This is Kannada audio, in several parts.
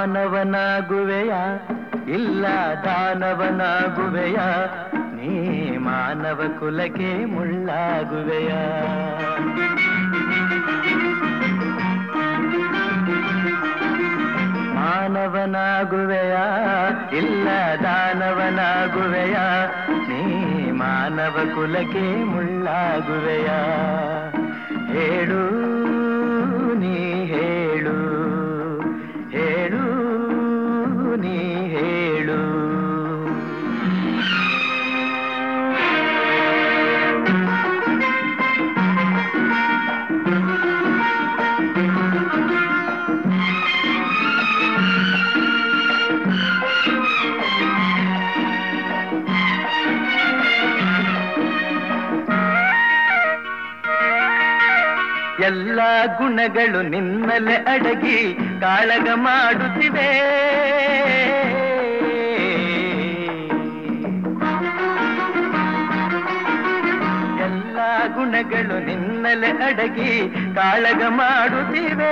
ಮಾನವನಾಗುವೆಯ ಇಲ್ಲ ದಾನವನಾಗುವೆಯ ನೀ ಮಾನವ ಕುಲಕ್ಕೆ ಮುಳ್ಳಾಗುವೆಯ ಮಾನವನಾಗುವೆಯ ಇಲ್ಲ ದಾನವನಾಗುವೆಯ ನೀ ಮಾನವ ಕುಲಕ್ಕೆ ಮುಳ್ಳಾಗುವೆಯ ಹೇಳು ನೀ ಹೇಳು ಹೇಳು ನೀ ಹೇಳು ಎಲ್ಲ ಗುಣಗಳು ನಿನ್ನಲೆ ಅಡಗಿ ಕಾಳಗ ಮಾಡುತ್ತಿವೆ ಎಲ್ಲ ಗುಣಗಳು ನಿನ್ನಲೆ ಅಡಗಿ ಕಾಳಗ ಮಾಡುತ್ತಿವೆ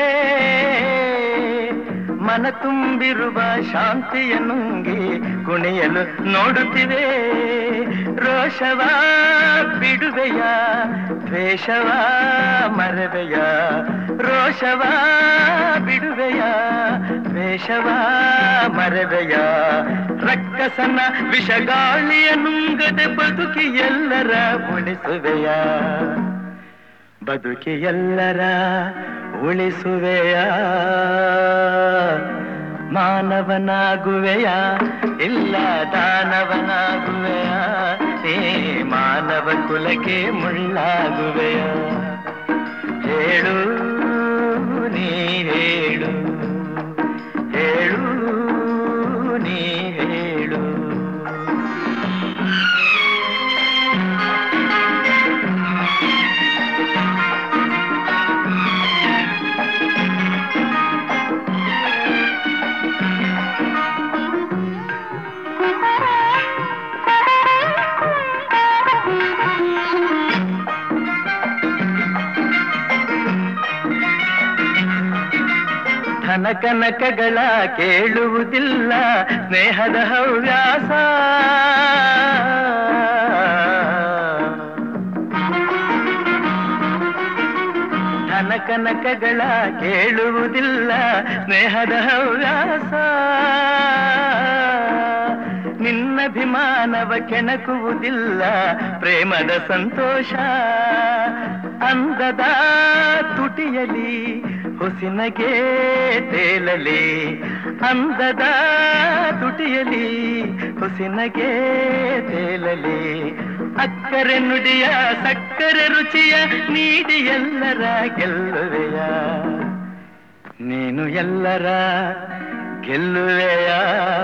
ಮನ ತುಂಬಿರುವ ಶಾಂತಿಯ ನುಂಗಿ ಕುಣಿಯಲು ನೋಡುತ್ತಿವೆ ರೋಷವ ಬಿಡುವೆಯ ದ್ವೇಷವ ಮರವೆಯ ರೋಷವ ಬಿಡುವೆಯ ದ್ವೇಷವ ಮರವೆಯ ರಕ್ಕಸನ ವಿಷಗಾಳಿಯ ನುಂಗದೆ ಬದುಕಿ ಎಲ್ಲರ ಉಳಿಸುವೆಯ ಬದುಕಿ ಎಲ್ಲರ ಉಳಿಸುವೆಯ ಮಾನವನಾಗುವೆಯ ಇಲ್ಲ ದಾನವನಾಗುವೆಯ ನೀ ಮಾನವ ಕುಲಕ್ಕೆ ಮುಳ್ಳಾಗುವೆಯ ಹೇಳು ನೀ ಹೇಳು ಹೇಳು ನೀ ಹೇಳು ಧನ ಕನಕಗಳ ಕೇಳುವುದಿಲ್ಲ ಸ್ನೇಹದ ಹವ್ಯಾಸ ಧನ ಕನಕಗಳ ಕೇಳುವುದಿಲ್ಲ ಸ್ನೇಹದ ಹವ್ಯಾಸ ನಿನ್ನಭಿಮಾನವ ಕೆಣಕುವುದಿಲ್ಲ ಪ್ರೇಮದ ಸಂತೋಷ ಅಂದದ ತುಟಿಯಲಿ ಹುಸಿನಗೆ ತೇಲಲಿ ಅಂದದ ತುಟಿಯಲಿ ಹುಸಿನಗೆ ತೇಲಲಿ ಅಕ್ಕರೆ ನುಡಿಯ ಸಕ್ಕರೆ ರುಚಿಯ ನೀಡಿ ಎಲ್ಲರ ಗೆಲ್ಲುವೆಯ ನೀನು ಎಲ್ಲರ ಗೆಲ್ಲುವೆಯ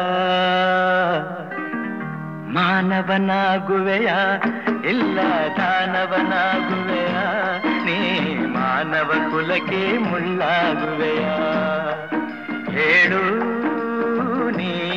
ಮಾನವನಾಗುವೆಯ ಇಲ್ಲ ದಾನವನಾಗುವೆಯ ನೀ ಮಾನವ ಕುಲಕ್ಕೆ ಮುಳ್ಳಾಗುವೆಯ ಹೇಳು ನೀ